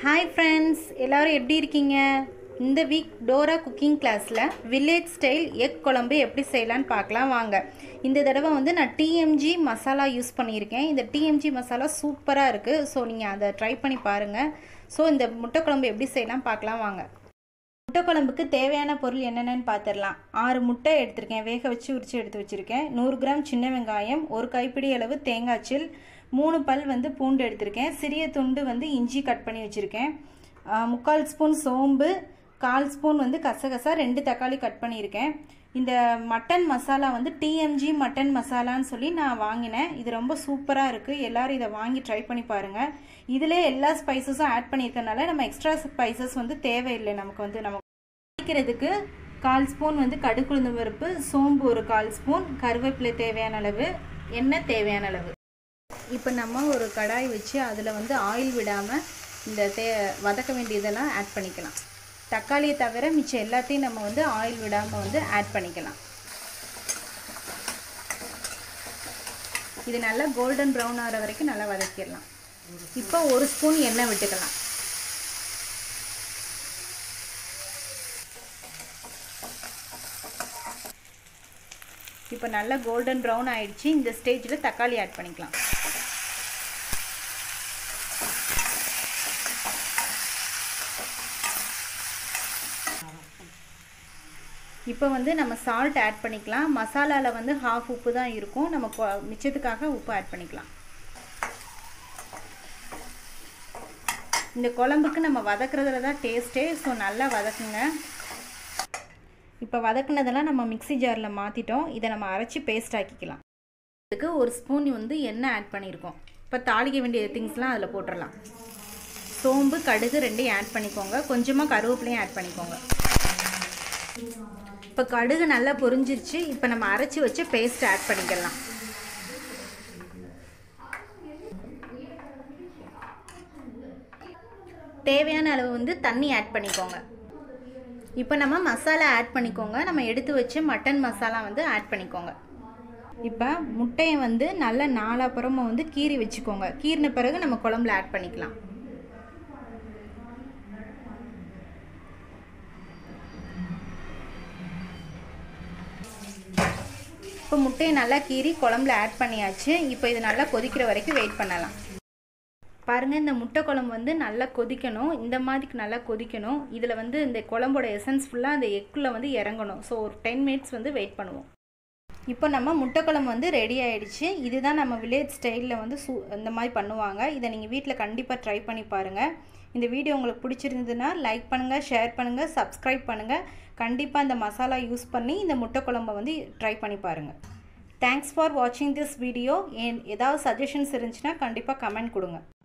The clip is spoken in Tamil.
ஹாய் ஃப்ரெண்ட்ஸ் எல்லோரும் எப்படி இருக்கீங்க இந்த வீக் டோரா குக்கிங் கிளாஸில் வில்லேஜ் ஸ்டைல் எக் குழம்பு எப்படி செய்யலான்னு பார்க்கலாம் வாங்க இந்த தடவை வந்து நான் டிஎம்ஜி மசாலா யூஸ் பண்ணியிருக்கேன் இந்த டிஎம்ஜி மசாலா சூப்பராக இருக்குது ஸோ நீங்கள் அதை ட்ரை பண்ணி பாருங்கள் ஸோ இந்த முட்டை குழம்பு எப்படி செய்யலாம் பார்க்கலாம் வாங்க முட்டை குழம்புக்கு தேவையான பொருள் என்னென்னு பார்த்துடலாம் ஆறு முட்டை எடுத்திருக்கேன் வேக வச்சு உரிச்சு எடுத்து வச்சுருக்கேன் நூறு கிராம் சின்ன வெங்காயம் ஒரு கைப்பிடி அளவு தேங்காய்ச்சில் மூணு பல் வந்து பூண்டு எடுத்திருக்கேன் சிறிய துண்டு வந்து இஞ்சி கட் பண்ணி வச்சுருக்கேன் முக்கால் ஸ்பூன் சோம்பு கால் ஸ்பூன் வந்து கசகசா ரெண்டு தக்காளி கட் பண்ணியிருக்கேன் இந்த மட்டன் மசாலா வந்து டிஎம்ஜி மட்டன் மசாலான்னு சொல்லி நான் வாங்கினேன் இது ரொம்ப சூப்பராக இருக்குது எல்லோரும் இதை வாங்கி ட்ரை பண்ணி பாருங்கள் இதிலே எல்லா ஸ்பைசஸும் ஆட் பண்ணியிருக்கனால நம்ம எக்ஸ்ட்ரா ஸ்பைசஸ் வந்து தேவையில்லை நமக்கு வந்து நம்ம வைக்கிறதுக்கு கால் ஸ்பூன் வந்து கடுகுளுந்து பருப்பு சோம்பு ஒரு கால் ஸ்பூன் கருவேப்பிலை தேவையான அளவு எண்ணெய் தேவையான அளவு இப்போ நம்ம ஒரு கடாய் வச்சு அதில் வந்து ஆயில் விடாமல் இந்த தே வதக்க வேண்டியதெல்லாம் ஆட் பண்ணிக்கலாம் தக்காளியை தவிர மிச்சம் எல்லாத்தையும் நம்ம வந்து ஆயில் விடாமல் வந்து ஆட் பண்ணிக்கலாம் இது நல்லா கோல்டன் ப்ரௌன் ஆகிற வரைக்கும் நல்லா வதக்கிடலாம் இப்போ ஒரு ஸ்பூன் எண்ணெய் விட்டுக்கலாம் இப்போ நல்லா கோல்டன் ப்ரௌன் ஆயிடுச்சு இந்த ஸ்டேஜில் தக்காளி ஆட் பண்ணிக்கலாம் இப்போ வந்து நம்ம சால்ட் ஆட் பண்ணிக்கலாம் மசாலாவில் வந்து ஹாஃப் உப்பு தான் இருக்கும் நம்ம மிச்சத்துக்காக உப்பு ஆட் பண்ணிக்கலாம் இந்த குழம்புக்கு நம்ம வதக்குறதுல தான் டேஸ்ட்டே ஸோ நல்லா வதக்குங்க இப்போ வதக்குனதெல்லாம் நம்ம மிக்சி ஜாரில் மாற்றிட்டோம் இதை நம்ம அரைச்சி பேஸ்ட் ஆக்கிக்கலாம் இதுக்கு ஒரு ஸ்பூன் வந்து எண்ணெய் ஆட் பண்ணியிருக்கோம் இப்போ தாளிக்க வேண்டிய திங்ஸ்லாம் அதில் போட்டுடலாம் சோம்பு கடுகு ரெண்டையும் ஆட் பண்ணிக்கோங்க கொஞ்சமாக கருவேப்பிலையும் ஆட் பண்ணிக்கோங்க இப்போ கடுகு நல்லா பொரிஞ்சிருச்சு இப்போ நம்ம அரைச்சி வச்சு பேஸ்ட் ஆட் பண்ணிக்கலாம் தேவையான அளவு வந்து தண்ணி ஆட் பண்ணிக்கோங்க இப்போ நம்ம மசாலா ஆட் பண்ணிக்கோங்க நம்ம எடுத்து வச்சு மட்டன் மசாலா வந்து ஆட் பண்ணிக்கோங்க இப்போ முட்டையை வந்து நல்ல நாலாப்புறமும் வந்து கீறி வச்சுக்கோங்க கீறின பிறகு நம்ம குழம்புல ஆட் பண்ணிக்கலாம் இப்போ முட்டையை நல்லா கீறி குழம்புல ஆட் பண்ணியாச்சு இப்போ இது நல்லா கொதிக்கிற வரைக்கும் வெயிட் பண்ணலாம் பாருங்கள் இந்த முட்டை குழம்பு வந்து நல்லா கொதிக்கணும் இந்த மாதிரிக்கு நல்லா கொதிக்கணும் இதில் வந்து இந்த குழம்போட எசன்ஸ் ஃபுல்லாக அந்த எக்குள்ளே வந்து இறங்கணும் ஸோ ஒரு டென் மினிட்ஸ் வந்து வெயிட் பண்ணுவோம் இப்போ நம்ம முட்டை குழம்பு வந்து ரெடி ஆகிடுச்சு இதுதான் நம்ம வில்லேஜ் ஸ்டைலில் வந்து சூ இந்த மாதிரி பண்ணுவாங்க இதை நீங்கள் வீட்டில் கண்டிப்பாக ட்ரை பண்ணி பாருங்கள் இந்த வீடியோ உங்களுக்கு பிடிச்சிருந்ததுன்னா லைக் பண்ணுங்கள் ஷேர் பண்ணுங்கள் சப்ஸ்கிரைப் பண்ணுங்கள் கண்டிப்பாக இந்த மசாலா யூஸ் பண்ணி இந்த முட்டை குழம்பை வந்து ட்ரை பண்ணி பாருங்கள் தேங்க்ஸ் ஃபார் வாட்சிங் திஸ் வீடியோ ஏன் ஏதாவது சஜஷன்ஸ் இருந்துச்சுன்னா கண்டிப்பாக கமெண்ட் கொடுங்க